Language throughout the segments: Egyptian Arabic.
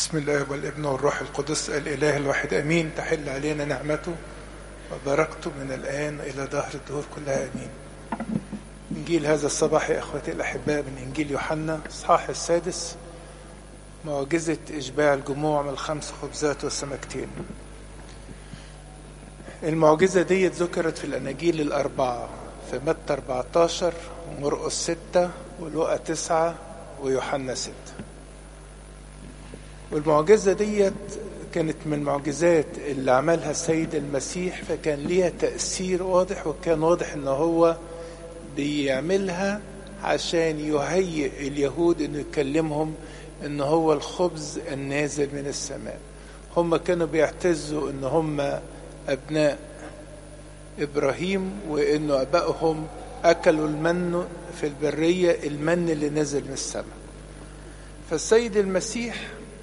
بسم الله والابن والروح القدس الإله الواحد أمين تحل علينا نعمته وبركته من الآن إلى دهر الدهور كلها أمين إنجيل هذا الصباح يا أخوتي الأحباء من إنجيل يوحنا إصحاح السادس معجزة إشباع الجموع من الخمس خبزات والسمكتين المعجزة دي ذكرت في الأناجيل الأربعة في متى 14 ومرقس 6 ولوقا 9 ويوحنا 6 والمعجزة ديت كانت من المعجزات اللي عملها السيد المسيح فكان ليها تأثير واضح وكان واضح ان هو بيعملها عشان يهيئ اليهود انه يكلمهم ان هو الخبز النازل من السماء هم كانوا بيعتزوا ان هم ابناء ابراهيم وانه ابائهم اكلوا المن في البرية المن اللي نزل من السماء فالسيد المسيح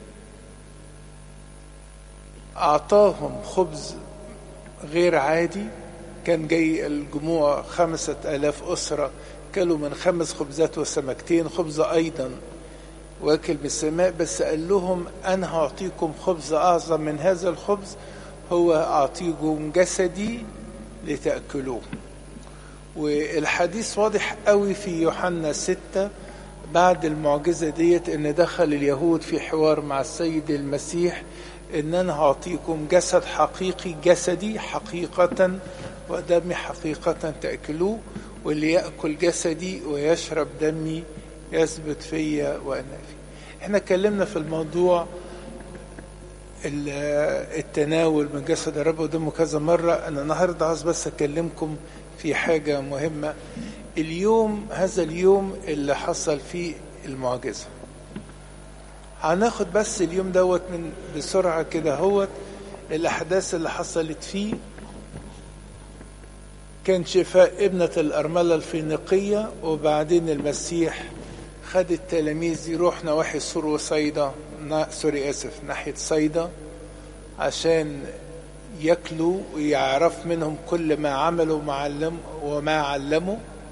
أعطاهم خبز غير عادي كان جاي الجموع خمسة آلاف أسرة كلوا من خمس خبزات وسمكتين خبز أيضا واكل من السماء بس قال لهم أنا هعطيكم خبز أعظم من هذا الخبز هو أعطيكم جسدي لتأكلوه والحديث واضح قوي في يوحنا ستة بعد المعجزة ديت ان دخل اليهود في حوار مع السيد المسيح ان انا هعطيكم جسد حقيقي جسدي حقيقة ودمي حقيقة تأكلوه واللي يأكل جسدي ويشرب دمي يثبت فيا وأنا فيه احنا اتكلمنا في الموضوع التناول من جسد الرب ودمه كذا مرة أنا النهاردة عاوز بس أكلمكم في حاجة مهمة اليوم هذا اليوم اللي حصل فيه المعجزة هناخد بس اليوم دوت من بسرعة كده هوت الأحداث اللي حصلت فيه كان شفاء ابنة الأرملة الفينيقية وبعدين المسيح خد التلاميذ يروح نواحي سور وصيدا سوري آسف ناحية صيدا عشان ياكلوا ويعرف منهم كل ما عملوا معلم وما علموا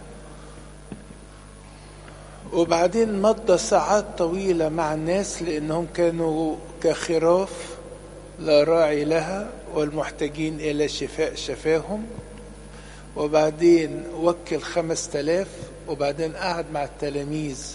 وبعدين مضى ساعات طويلة مع الناس لأنهم كانوا كخراف لا راعي لها والمحتاجين إلى شفاء شفاهم وبعدين وكل خمس تلاف وبعدين قعد مع التلاميذ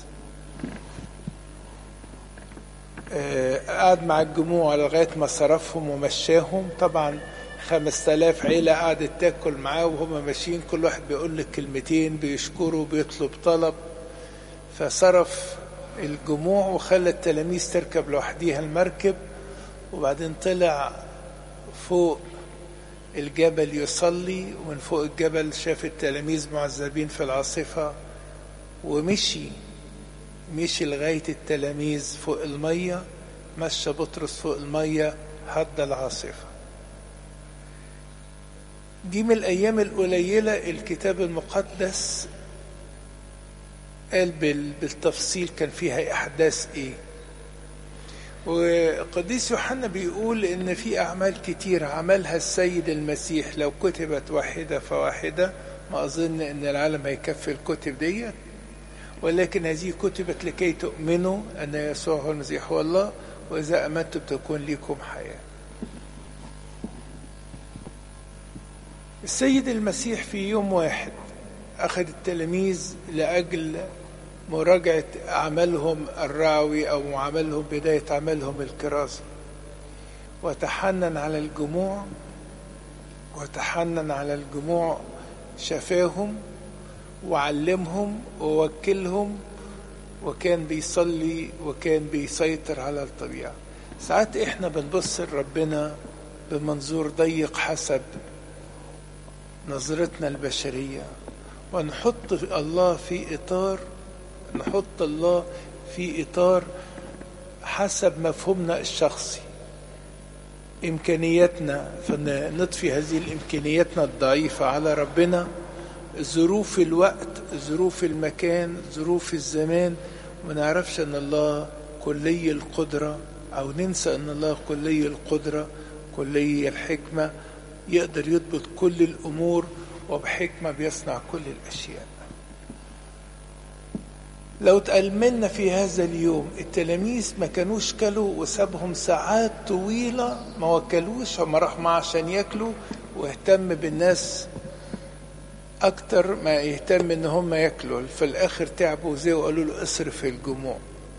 قعد مع الجموع لغاية ما صرفهم ومشاهم طبعا خمس تلاف عيلة قعدت تاكل معاه وهم ماشيين كل واحد بيقول لك كلمتين بيشكروا بيطلب طلب فصرف الجموع وخلى التلاميذ تركب لوحديها المركب وبعدين طلع فوق الجبل يصلي ومن فوق الجبل شاف التلاميذ معذبين في العاصفة ومشي مشي لغاية التلاميذ فوق المية مشى بطرس فوق المية هد العاصفة دي من الأيام القليلة الكتاب المقدس قال بالتفصيل كان فيها أحداث إيه وقديس يوحنا بيقول إن في أعمال كتير عملها السيد المسيح لو كتبت واحدة فواحدة ما أظن إن العالم هيكفي الكتب ديت ولكن هذه كتبت لكي تؤمنوا أن يسوع هو المسيح هو الله وإذا أمنتم تكون لكم حياة السيد المسيح في يوم واحد أخذ التلاميذ لأجل مراجعة عملهم الرعوي أو عملهم بداية عملهم الكراسي وتحنن على الجموع وتحنن على الجموع شفاهم وعلمهم ووكلهم وكان بيصلي وكان بيسيطر على الطبيعة ساعات احنا بنبص لربنا بمنظور ضيق حسب نظرتنا البشرية ونحط الله في إطار نحط الله في إطار حسب مفهومنا الشخصي إمكانياتنا فنطفي هذه الإمكانياتنا الضعيفة على ربنا ظروف الوقت ظروف المكان ظروف الزمان ما نعرفش ان الله كلي القدرة او ننسى ان الله كلي القدرة كلي الحكمة يقدر يضبط كل الامور وبحكمة بيصنع كل الاشياء لو تأملنا في هذا اليوم التلاميذ ما كانوش كلوا وسابهم ساعات طويلة ما وكلوش هم راحوا معاه عشان ياكلوا واهتم بالناس أكتر ما يهتم إن هم ياكلوا في الآخر تعبوا زي وقالوا له اصرف الجموع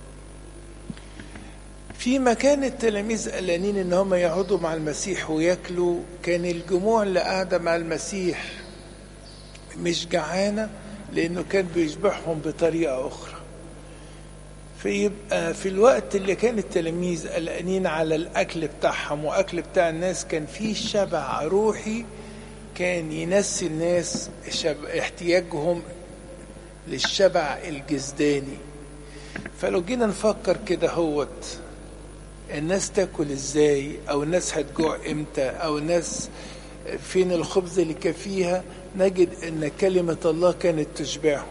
في مكان التلاميذ قلقانين إن هم يقعدوا مع المسيح وياكلوا كان الجموع اللي قاعدة مع المسيح مش جعانة لأنه كان بيشبعهم بطريقة أخرى فيبقى في الوقت اللي كان التلاميذ قلقانين على الأكل بتاعهم وأكل بتاع الناس كان فيه شبع روحي كان ينسي الناس احتياجهم للشبع الجسداني فلو جينا نفكر كده هوت الناس تاكل ازاي او الناس هتجوع امتى او الناس فين الخبز اللي كفيها نجد ان كلمة الله كانت تشبعهم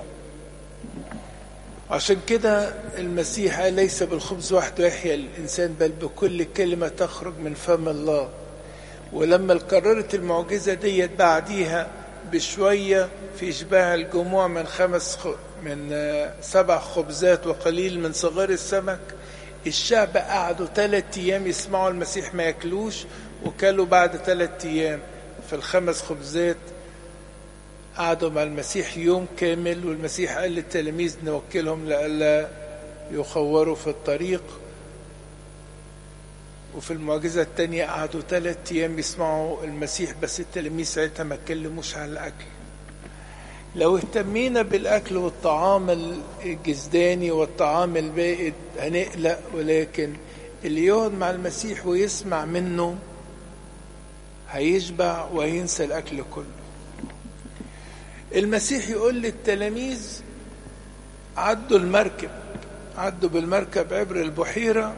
عشان كده المسيح قال ليس بالخبز وحده يحيا الانسان بل بكل كلمة تخرج من فم الله ولما قررت المعجزة ديت بعديها بشوية في إشباع الجموع من خمس خ... من سبع خبزات وقليل من صغار السمك الشعب قعدوا ثلاثة أيام يسمعوا المسيح ما ياكلوش وكلوا بعد ثلاثة أيام في الخمس خبزات قعدوا مع المسيح يوم كامل والمسيح قال للتلاميذ نوكلهم لئلا يخوروا في الطريق وفي المعجزة التانية قعدوا ثلاث أيام يسمعوا المسيح بس التلاميذ ساعتها ما اتكلموش عن الأكل لو اهتمينا بالأكل والطعام الجسداني والطعام البائد هنقلق ولكن اللي يقعد مع المسيح ويسمع منه هيشبع وهينسى الأكل كله المسيح يقول للتلاميذ عدوا المركب عدوا بالمركب عبر البحيرة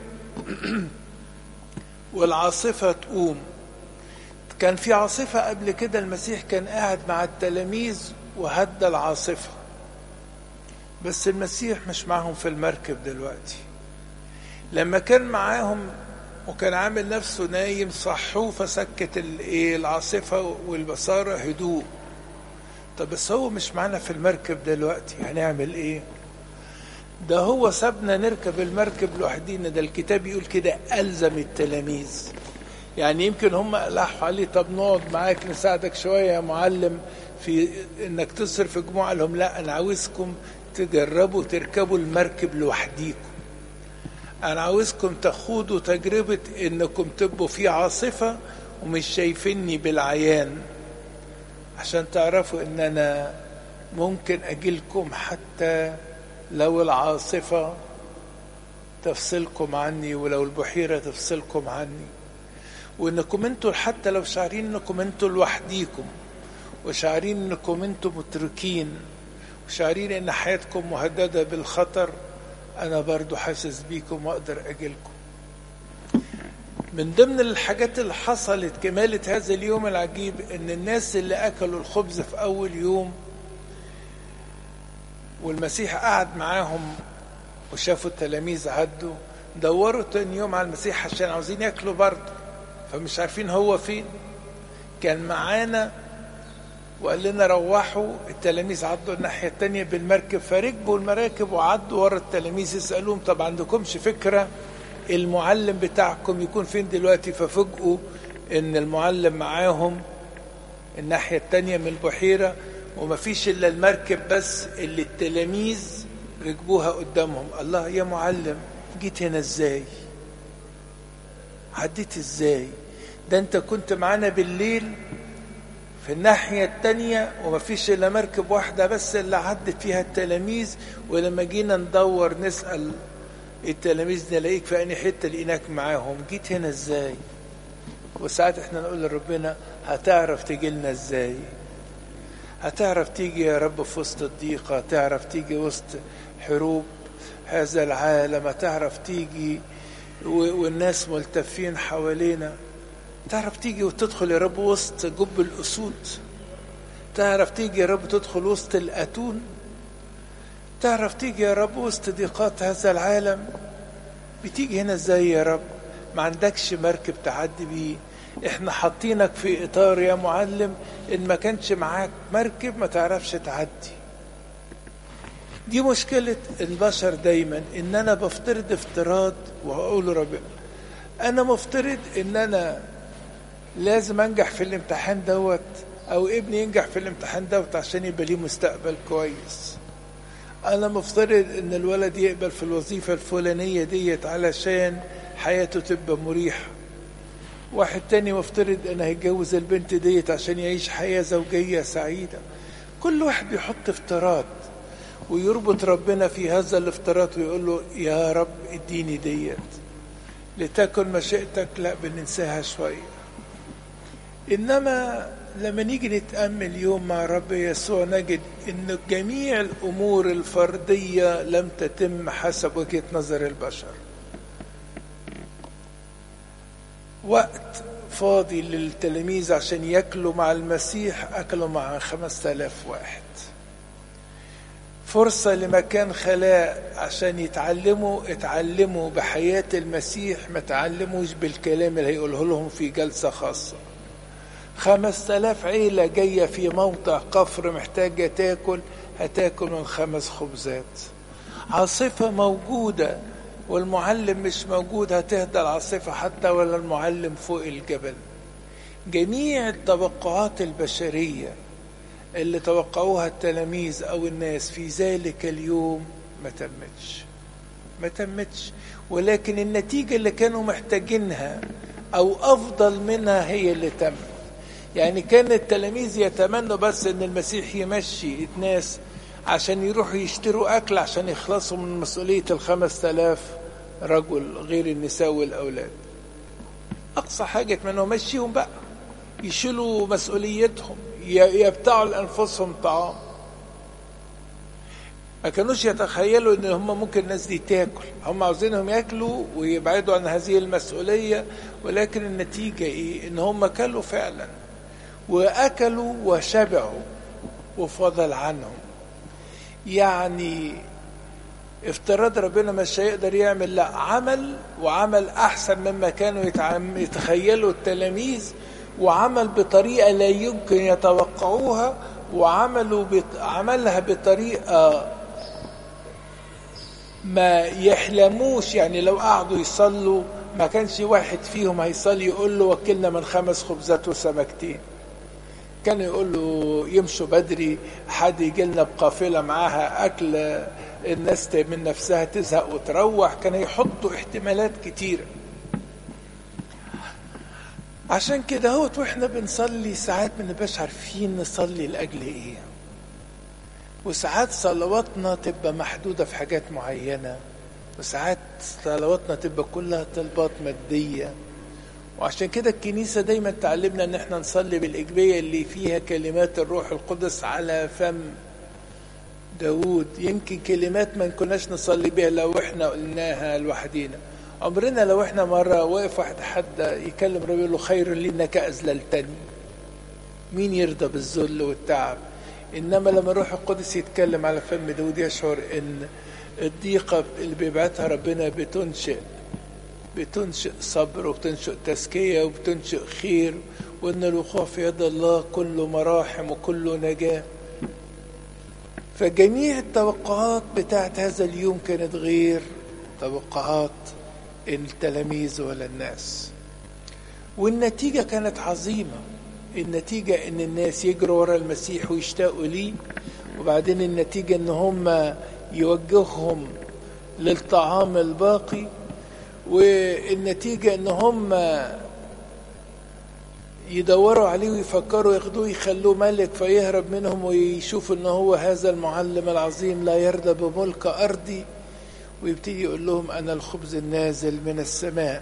والعاصفة تقوم كان في عاصفة قبل كده المسيح كان قاعد مع التلاميذ وهدى العاصفة بس المسيح مش معهم في المركب دلوقتي لما كان معاهم وكان عامل نفسه نايم صحوه فسكت الايه العاصفة والبصارة هدوء طب بس هو مش معانا في المركب دلوقتي هنعمل ايه ده هو سابنا نركب المركب لوحدينا ده الكتاب يقول كده ألزم التلاميذ يعني يمكن هم ألحوا عليه طب نقعد معاك نساعدك شوية يا معلم في انك تصرف جموع لهم لا انا عاوزكم تجربوا تركبوا المركب لوحديكم انا عاوزكم تخوضوا تجربة انكم تبقوا في عاصفة ومش شايفيني بالعيان عشان تعرفوا ان انا ممكن اجيلكم حتى لو العاصفة تفصلكم عني ولو البحيرة تفصلكم عني وانكم انتوا حتى لو شعرين انكم انتوا لوحديكم وشعرين انكم انتوا متركين وشعرين ان حياتكم مهددة بالخطر انا برضو حاسس بيكم واقدر اجيلكم من ضمن الحاجات اللي حصلت كمالة هذا اليوم العجيب ان الناس اللي اكلوا الخبز في اول يوم والمسيح قعد معاهم وشافوا التلاميذ عدوا دوروا تاني يوم على المسيح عشان عاوزين ياكلوا برضه فمش عارفين هو فين كان معانا وقال لنا روحوا التلاميذ عدوا الناحية التانية بالمركب فركبوا المراكب وعدوا ورا التلاميذ يسألوهم طب عندكمش فكرة المعلم بتاعكم يكون فين دلوقتي ففجأوا ان المعلم معاهم الناحية التانية من البحيرة ومفيش الا المركب بس اللي التلاميذ ركبوها قدامهم الله يا معلم جيت هنا ازاي عديت ازاي ده انت كنت معانا بالليل في الناحية التانية ومفيش إلا مركب واحدة بس اللي عدت فيها التلاميذ ولما جينا ندور نسأل التلاميذ نلاقيك في أي حتة لقيناك معاهم جيت هنا إزاي وساعات احنا نقول لربنا هتعرف تيجي لنا إزاي هتعرف تيجي يا رب في وسط الضيقة هتعرف تيجي وسط حروب هذا العالم هتعرف تيجي والناس ملتفين حوالينا تعرف تيجي وتدخل يا رب وسط جب الأسود تعرف تيجي يا رب تدخل وسط الأتون تعرف تيجي يا رب وسط ضيقات هذا العالم بتيجي هنا ازاي يا رب ما عندكش مركب تعدي بيه احنا حاطينك في اطار يا معلم ان ما كانش معاك مركب ما تعرفش تعدي دي مشكلة البشر دايما ان انا بفترض افتراض واقول ربنا انا مفترض ان انا لازم انجح في الامتحان دوت او ابني ينجح في الامتحان دوت عشان يبقى ليه مستقبل كويس انا مفترض ان الولد يقبل في الوظيفة الفلانية ديت علشان حياته تبقى مريحة واحد تاني مفترض ان هيتجوز البنت ديت عشان يعيش حياة زوجية سعيدة كل واحد بيحط افتراض ويربط ربنا في هذا الافتراض ويقول له يا رب اديني ديت لتكن مشيئتك لا بننساها شوية إنما لما نيجي نتأمل يوم مع رب يسوع نجد إن جميع الأمور الفردية لم تتم حسب وجهة نظر البشر وقت فاضي للتلاميذ عشان ياكلوا مع المسيح أكلوا مع خمسة آلاف واحد فرصة لمكان خلاء عشان يتعلموا اتعلموا بحياة المسيح ما تعلموش بالكلام اللي هيقوله لهم في جلسة خاصة خمس تلاف عيلة جاية في موضع كفر محتاجة تاكل هتاكل من خمس خبزات عاصفة موجودة والمعلم مش موجود هتهدى العاصفة حتى ولا المعلم فوق الجبل جميع التوقعات البشرية اللي توقعوها التلاميذ او الناس في ذلك اليوم ما تمتش ما تمتش ولكن النتيجة اللي كانوا محتاجينها او افضل منها هي اللي تمت يعني كان التلاميذ يتمنوا بس ان المسيح يمشي ناس عشان يروحوا يشتروا اكل عشان يخلصوا من مسؤولية الخمس تلاف رجل غير النساء والاولاد اقصى حاجة يتمنوا مشيهم بقى يشيلوا مسؤوليتهم يبتعوا لانفسهم طعام ما كانوش يتخيلوا ان هم ممكن الناس دي تاكل هم عاوزينهم ياكلوا ويبعدوا عن هذه المسؤوليه ولكن النتيجه ايه ان هم كلوا فعلا واكلوا وشبعوا وفضل عنهم يعني افتراض ربنا مش هيقدر يعمل لا عمل وعمل احسن مما كانوا يتخيلوا التلاميذ وعمل بطريقة لا يمكن يتوقعوها وعملوا بط... عملها بطريقة ما يحلموش يعني لو قعدوا يصلوا ما كانش واحد فيهم هيصلي يقول له وكلنا من خمس خبزات وسمكتين كان يقول له يمشوا بدري حد يجي لنا بقافله معاها اكل الناس من نفسها تزهق وتروح كانوا يحطوا احتمالات كتيره عشان كده هوت واحنا بنصلي ساعات ما نبقاش عارفين نصلي لاجل ايه وساعات صلواتنا تبقى محدودة في حاجات معينة وساعات صلواتنا تبقى كلها طلبات مادية وعشان كده الكنيسة دايما تعلمنا ان احنا نصلي بالإجبية اللي فيها كلمات الروح القدس على فم داود يمكن كلمات ما كناش نصلي بيها لو احنا قلناها لوحدينا عمرنا لو احنا مرة واقف واحد حد يكلم ربنا يقول له خير لي انك اذللتني مين يرضى بالذل والتعب انما لما الروح القدس يتكلم على فم داود يشعر ان الضيقة اللي بيبعتها ربنا بتنشئ بتنشئ صبر وبتنشئ تزكية وبتنشئ خير وان الوقوع في يد الله كله مراحم وكله نجاة فجميع التوقعات بتاعت هذا اليوم كانت غير توقعات التلاميذ ولا الناس والنتيجة كانت عظيمة النتيجة ان الناس يجروا ورا المسيح ويشتاقوا ليه وبعدين النتيجة ان هم يوجههم للطعام الباقي والنتيجة ان هم يدوروا عليه ويفكروا ياخدوه يخلوه ملك فيهرب منهم ويشوفوا ان هو هذا المعلم العظيم لا يرضى بملك ارضي ويبتدي يقول لهم انا الخبز النازل من السماء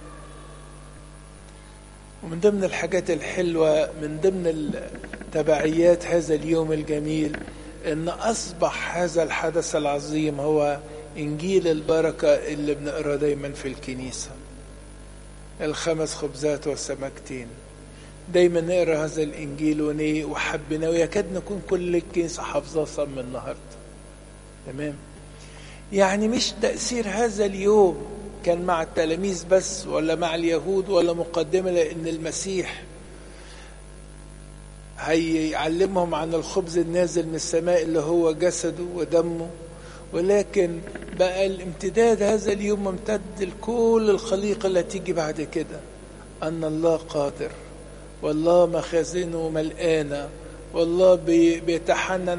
ومن ضمن الحاجات الحلوة من ضمن تبعيات هذا اليوم الجميل ان اصبح هذا الحدث العظيم هو انجيل البركة اللي بنقرا دايما في الكنيسة الخمس خبزات والسمكتين دايما نقرا هذا الانجيل وني وحبنا ويكاد نكون كل الكنيسة حافظاه صم النهارده تمام يعني مش تأثير هذا اليوم كان مع التلاميذ بس ولا مع اليهود ولا مقدمة لأن المسيح هيعلمهم عن الخبز النازل من السماء اللي هو جسده ودمه ولكن بقى الامتداد هذا اليوم ممتد لكل الخليقة اللي تيجي بعد كده أن الله قادر والله مخازنه ملقانة والله بيتحنن